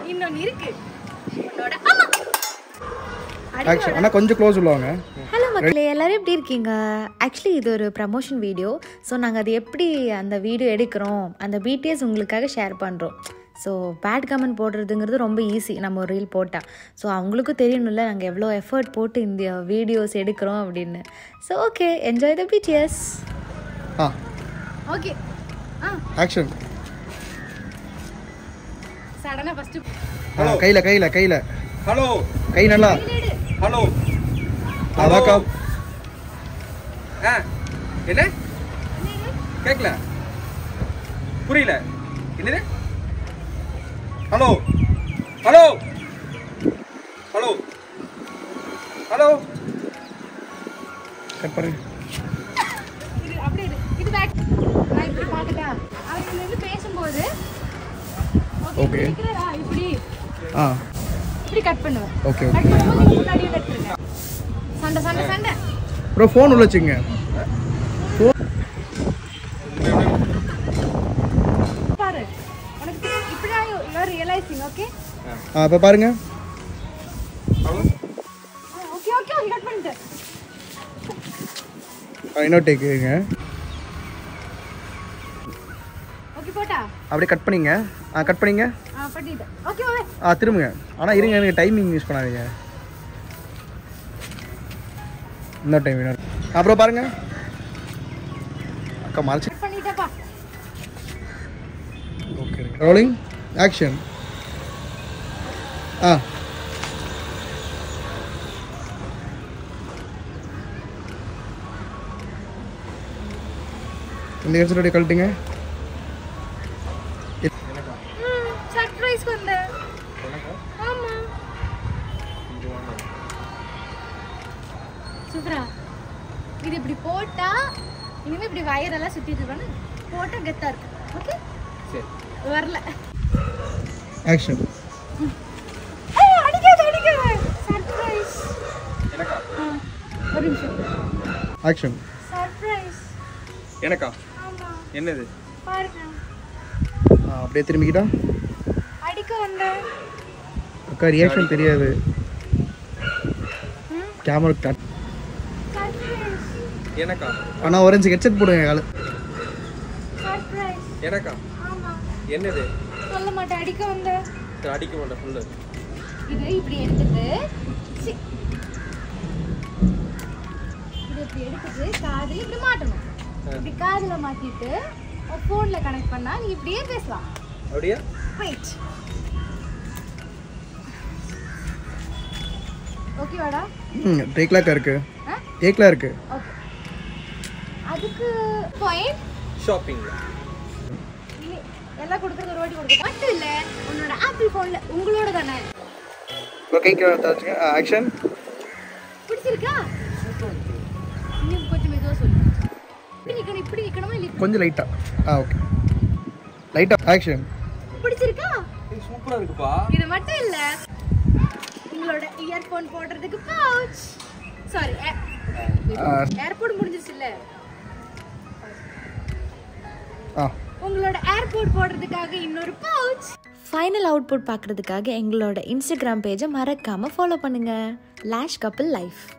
இன்னொன்னு இருக்கு உன்னோட அம்மா ஆக்சுவலி ஆனால் கொஞ்சம் க்ளோஸ் உள்ளவங்க ஹலோ மக்களே எல்லாரும் எப்படி இருக்கீங்க ஆக்சுவலி இது ஒரு ப்ரமோஷன் வீடியோ ஸோ நாங்கள் அது எப்படி அந்த வீடியோ எடுக்கிறோம் அந்த பிடிஎஸ் உங்களுக்காக ஷேர் பண்ணுறோம் ஸோ பேட் கமெண்ட் போடுறதுங்கிறது ரொம்ப ஈஸி நம்ம ஒரு ரீல் போட்டால் ஸோ அவங்களுக்கும் தெரியணும்ல நாங்கள் எவ்வளோ எஃபர்ட் போட்டு இந்த வீடியோஸ் எடுக்கிறோம் அப்படின்னு so okay enjoy the BTS ah okay ah action சடனா ஃபர்ஸ்ட் கையில் கையில் கையில் ஹலோ கை நல்லா ஹலோ அதாக்கா ஆ என்ன கேட்கல புரியல என்னது hello hello hello hello cut பண்ணுங்க இது அப்படியே இரு. இது பேக் நான் இப்படி பார்க்கட்டா அவங்க நின்று பேசும்போது ஓகே Okay. இருக்கிறதா இப்படி ஆ இப்படி கட் பண்ணுவேன் ஓகே கட் ஓகே பண்ணும்போது நீங்க முன்னாடி எடுத்துருங்க சண்டை சண்டை சண்டை ப்ரோ ஃபோன் உள்ள வச்சுங்க பாரு உனக்கு இப்படிதான் you are realising okay ah இப்போ பாருங்க hello okay okay okay cut பண்ணிட்டேன் ஆ, இன்னொரு டேக்குங்க ஓகே போட்டா அப்படியே கட் பண்ணிங்க ஆ கட் பண்ணிங்க ஆ பண்ணிட்டேன் ஓகே ஓகே ஆ திரும்புங்க ஆனால் இருங்க எனக்கு டைமிங் யூஸ் பண்ணாதீங்க இன்னொரு டைம் இன்னொரு அப்புறம் பாருங்க அக்கா மறைச்சு கட் பண்ணிட்டேப்பா ஓகே ரோலிங் ஆக்ஷன் ஆ இந்த ஹெட்செட் கழட்டுங்க சர்ப்ரைஸ் வந்தேன் ஆமா சூப்பரா இது இப்படி போட்டா இனிமே இப்படி வயரெல்லாம் சுத்திட்டு இருப்பானு போட்டா கெத்தா இருக்கு ஓகே சரி வரல ஆக்ஷன் ஏய், அடிக்காத அடிக்காத சர்ப்ரைஸ் எனக்கா ஒரு நிமிஷம் ஆக்ஷன் சர்ப்ரைஸ் எனக்கா ஆமா என்னது பாருங்க ஆ அப்படியே திரும்பிக்கிட்டா அடிக்க வந்தேன் அக்கா ரியாக்ஷன் தெரியாது கேமரா கட் சர்ப்ரைஸ் எனக்கா ஆனால் ஒரு ஹெட்செட் போடுங்க காலு சர்ப்ரைஸ் எனக்கா ஆமா என்னது சொல்ல மாட்டேன் அடிக்க வந்தேன் சரி, அடிக்க மாட்டேன் சொல்லு இது இப்படி எடுத்துட்டு சி. இது இப்படி எடுத்துட்டு காது இப்படி மாட்டணும் இப்படி காதுல மாட்டிட்டு ஃபோன்ல கனெக்ட் பண்ணா நீ இப்படியே பேசலாம் அப்படியா வெயிட் ஓகேவாடா ம் டேக்லாக்கா இருக்கு ஆ டேக்லாம் இருக்கு ஓகே அதுக்கு பாயிண்ட் ஷாப்பிங்ல எல்லாம் கொடுக்குறது ஒரு வாட்டி கொடுக்க மட்டும் இல்ல உன்னோட ஆப்பிள் ஃபோன்ல உங்களோட தானே இப்போ கைக்கு வச்சுங்க ஆக்ஷன் பிடிச்சிருக்கா இன்னும் கொஞ்சம் மெதுவா சொல்லு இப்படி நிக்கணும் இப்படி நிக்கணுமா இல்ல இப்படி? கொஞ்சம் லைட்டாக ஆ ஓகே லைட்டாக ஆக்ஷன் பிடிச்சிருக்கா சூப்பரா இருக்குப்பா இது மட்டும் இல்ல உங்களோட இயர்போன் போடுறதுக்கு பவுச் சாரி ஏர்போர்ட் முடிஞ்சிருச்சு இல்ல ஆ உங்களோட ஏர்போர்ட் போடுறதுக்காக இன்னொரு பவுச் ஃபைனல் அவுட்புட் பார்க்குறதுக்காக எங்களோட இன்ஸ்டாகிராம் பேஜை மறக்காமல் ஃபாலோ பண்ணுங்கள் லேஷ் கப்பிள் லைஃப்